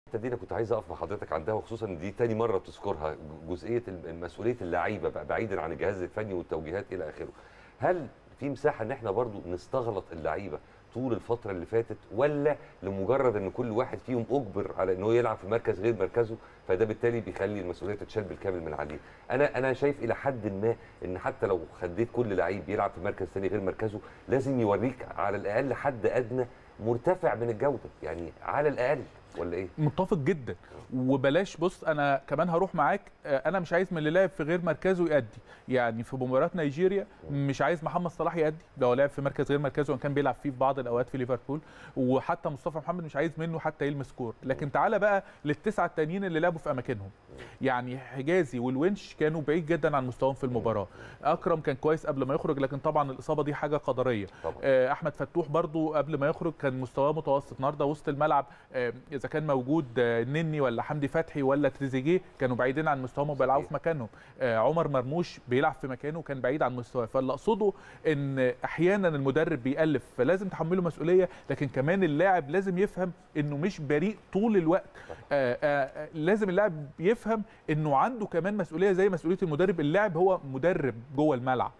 الحته دي انا كنت عايز اقف مع حضرتك عندها وخصوصا ان دي تاني مره تذكرها جزئيه مسؤوليه اللعيبه بقى بعيدا عن الجهاز الفني والتوجيهات الى اخره هل في مساحه ان احنا برضو نستغلط اللعيبه طول الفتره اللي فاتت ولا لمجرد ان كل واحد فيهم اجبر على ان هو يلعب في مركز غير مركزه فده بالتالي بيخلي المسؤوليه تتشال بالكامل من عليه انا انا شايف الى حد ما ان حتى لو خديت كل لعيب يلعب في مركز ثاني غير مركزه لازم يوريك على الاقل حد ادنى مرتفع من الجوده يعني على الاقل ولا ايه متفق جدا وبلاش بص انا كمان هروح معاك انا مش عايز من اللي لعب في غير مركزه يأدي يعني في مباراه نيجيريا مش عايز محمد صلاح يأدي لو لعب في مركز غير مركزه وان كان بيلعب فيه في بعض الاوقات في ليفربول وحتى مصطفى محمد مش عايز منه حتى يلمس كور لكن تعالى بقى للتسعه التانيين اللي لعبوا في اماكنهم يعني حجازي والونش كانوا بعيد جدا عن مستواهم في المباراه اكرم كان كويس قبل ما يخرج لكن طبعا الاصابه دي حاجه قدريه طبعا. احمد فتوح برضو قبل ما يخرج كان مستواه متوسط النهارده وسط الملعب اذا كان موجود نني ولا حمدي فتحي ولا تريزيجيه كانوا بعيدين عن مستواهم وبيلعبوا في مكانهم عمر مرموش بيلعب في مكانه وكان بعيد عن مستواه فاللي اقصده ان احيانا المدرب بيالف فلازم تحمله مسؤوليه لكن كمان اللاعب لازم يفهم انه مش بريء طول الوقت آآ آآ لازم اللاعب يفهم انه عنده كمان مسؤوليه زي مسؤوليه المدرب اللاعب هو مدرب جوه الملعب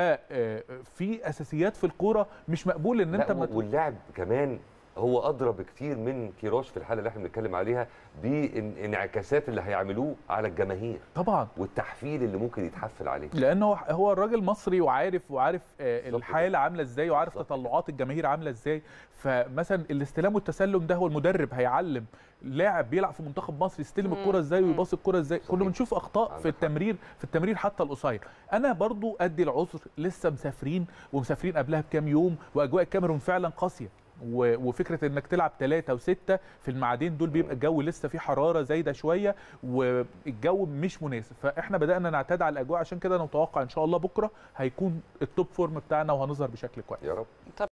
ففي اساسيات في الكوره مش مقبول ان انت واللاعب كمان هو ادرى بكتير من كيروش في الحاله اللي احنا بنتكلم عليها بانعكاسات اللي هيعملوه على الجماهير طبعا والتحفيل اللي ممكن يتحفل عليه لان هو هو الراجل مصري وعارف وعارف الحاله عامله ازاي وعارف تطلعات الجماهير عامله ازاي فمثلا الاستلام والتسلم ده هو المدرب هيعلم لاعب بيلعب في منتخب مصر يستلم الكره ازاي ويباص الكره ازاي كنا بنشوف اخطاء في التمرير في التمرير حتى القصير انا برضو ادي العذر لسه مسافرين ومسافرين قبلها بكام يوم واجواء الكاميرون فعلا قاسيه وفكره انك تلعب ثلاثه وسته في الميعادين دول بيبقى الجو لسه فيه حراره زايده شويه والجو مش مناسب فاحنا بدانا نعتاد على الاجواء عشان كده انا متوقع ان شاء الله بكره هيكون التوب فورم بتاعنا وهنظهر بشكل كويس يا رب